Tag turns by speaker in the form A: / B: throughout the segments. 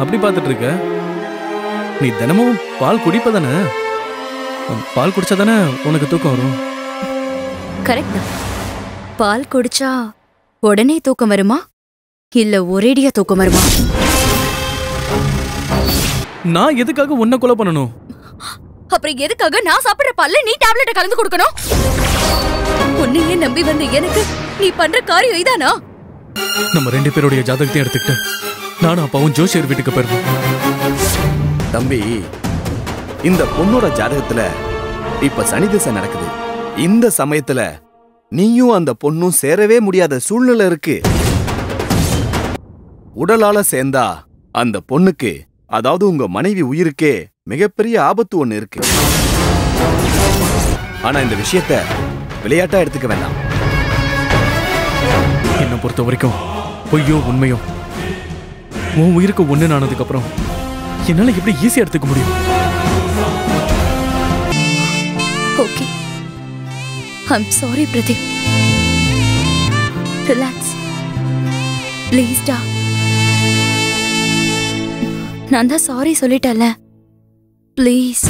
A: அப்படி பார்த்துட்டு இருக்க நீ தினமும் பால் குடிப்பதானே பால் குடிச்சாதானே உனக்கு தூக்கம் வரும்
B: கரெக்ட் தான் பால் குடிச்சா உடனே தூக்கம் வருமா இல்ல ஒரேடியா தூக்கம் வருமா
A: நான் எதுக்காக உன்னை கொலை பண்ணணும்
B: அப்புறம் எதுக்காக நான் சாப்பிடுற பால்ல நீ டேப்லெட்டை கலந்து கொடுக்கணும் உன்னையே நம்பி வந்த எனக்கு நீ பண்ற காரியம் இதானா
A: நம்ம ரெண்டு பேருடைய ஜாதகத்தையும் எடுத்துக்கிட்டு நானும் அப்பாவும் ஜோசியர் வீட்டுக்கு போயிருந்தோம்
C: தம்பி இந்த பொண்ணோட ஜாதகத்துல இப்ப சனி திசை நடக்குது இந்த சமயத்துல நீயும் அந்த பொண்ணும் சேரவே முடியாத சூழ்நிலை இருக்கு உடலால சேர்ந்தா அந்த பொண்ணுக்கு அதாவது உங்க மனைவி உயிருக்கே மிகப்பெரிய ஆபத்து ஒண்ணு இருக்கு ஆனா இந்த விஷயத்த விளையாட்டா எடுத்துக்க வேண்டாம்
A: என்னை பொறுத்த வரைக்கும் பொய்யோ உண்மையோ உன் உயிருக்கு ஒண்ணு ஆனதுக்கு அப்புறம் என்னால எப்படி ஈஸியா எடுத்துக்க முடியும்
B: okay I'm sorry Pradeep relax please டா நான் தான் சாரி சொல்லிட்டேன்ல ப்ளீஸ்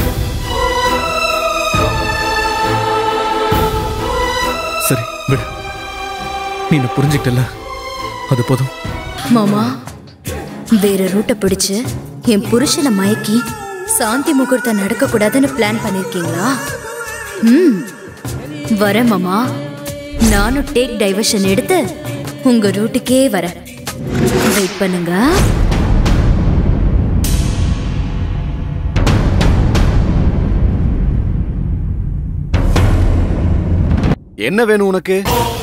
A: சரி விடு நீ என்ன புரிஞ்சுக்கிட்டல அது போதும்
B: மாமா வேற ரூட்டை பிடிச்சு என் புருஷனை மயக்கி சாந்தி முகூர்த்தம் நடக்க கூடாதுன்னு பிளான் பண்ணிருக்கீங்களா ம் வரேன் மாமா நானும் டேக் டைவர்ஷன் எடுத்து உங்க ரூட்டுக்கே வரேன் வெயிட் பண்ணுங்க
C: என்ன வேணும் உனக்கு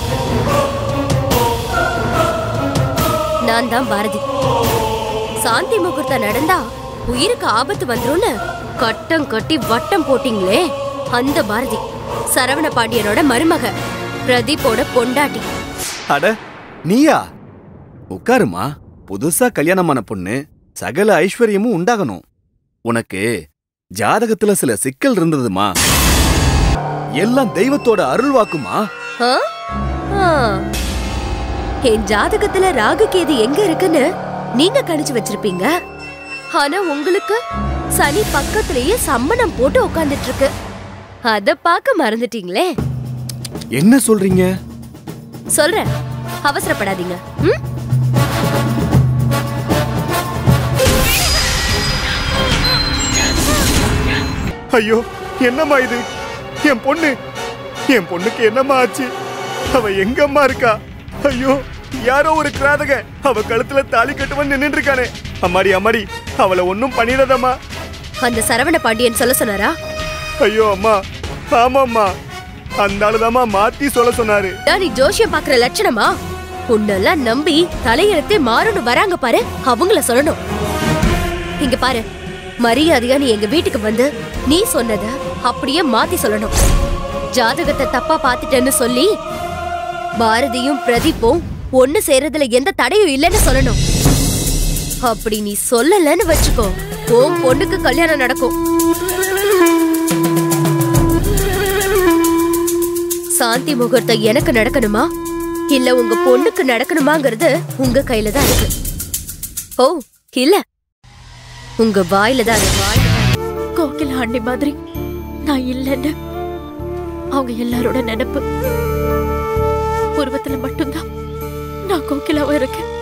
B: நான் தான் பாரதி சாந்தி முகூர்த்தம் நடந்தா உயிருக்கு ஆபத்து வந்துரும்னு கட்டம் கட்டி வட்டம் போட்டீங்களே அந்த பாரதி சரவண பாண்டியனோட மருமக பிரதீப்போட பொண்டாட்டி
C: அட நீயா உட்காருமா புதுசா கல்யாணமான பொண்ணு சகல ஐஸ்வர்யமும் உண்டாகணும் உனக்கு ஜாதகத்துல சில சிக்கல் இருந்ததுமா எல்லாம் தெய்வத்தோட அருள் வாக்குமா
B: ஆ? ஆ. என் ஜாதகத்துல ராகு கேது எங்க இருக்குன்னு நீங்க கணிச்சு வச்சிருப்பீங்க ஆனா உங்களுக்கு சனி பக்கத்திலேயே சம்மணம் போட்டு உட்கார்ந்துட்டு இருக்கு அத பார்க்க மறந்துட்டீங்களே
C: என்ன சொல்றீங்க
B: சொல்றேன் அவசரப்படாதீங்க ம்?
C: ஐயோ என்னம்மா இது என் பொண்ணு என் பொண்ணுக்கு என்னம்மா ஆச்சு அவ எங்கம்மா இருக்கா ஐயோ யாரோ ஒரு கிராதக அவ கழுத்துல தாலி கட்டுவன் நின்னுட்டு இருக்கானே அம்மாடி அம்மாடி அவளை ஒன்னும் பண்ணிடாதம்மா
B: அந்த சரவண பாண்டியன் சொல்ல சொன்னாரா
C: ஐயோ அம்மா ஆமாம்மா அந்த ஆளுதாம்மா மாத்தி சொல்ல சொன்னாரு
B: டா, நீ ஜோசியம் பாக்குற லட்சணமா உன்னெல்லாம் நம்பி தலையெழுத்தே மாறணும் வராங்க பாரு அவங்கள சொல்லணும் இங்க பாரு மரியாதையா நீ எங்க வீட்டுக்கு வந்து நீ சொன்னத அப்படியே மாத்தி சொல்லணும் ஜாதகத்தை தப்பா பாத்துட்டேன்னு சொல்லி பாரதியும் பிரதீப்பும் ஒண்ணு சேர்றதுல எந்த தடையும் இல்லைன்னு சொல்லணும் அப்படி நீ சொல்லலன்னு வச்சுக்கோ உன் பொண்ணுக்கு கல்யாணம் நடக்கும் சாந்தி முகூர்த்தம் எனக்கு நடக்கணுமா இல்ல உங்க பொண்ணுக்கு நடக்கணுமாங்கிறது உங்க கையில தான் இருக்கு ஓ இல்ல உங்க வாயில தான் இருக்கு வாயில தான் இருக்கு.
D: கோகில ஆண்டி மாதிரி நான் இல்லைன்னு அவங்க எல்லாரோட நினைப்பு உருவத்துல மட்டும்தான் நான் கோகிலாவும் இருக்கேன்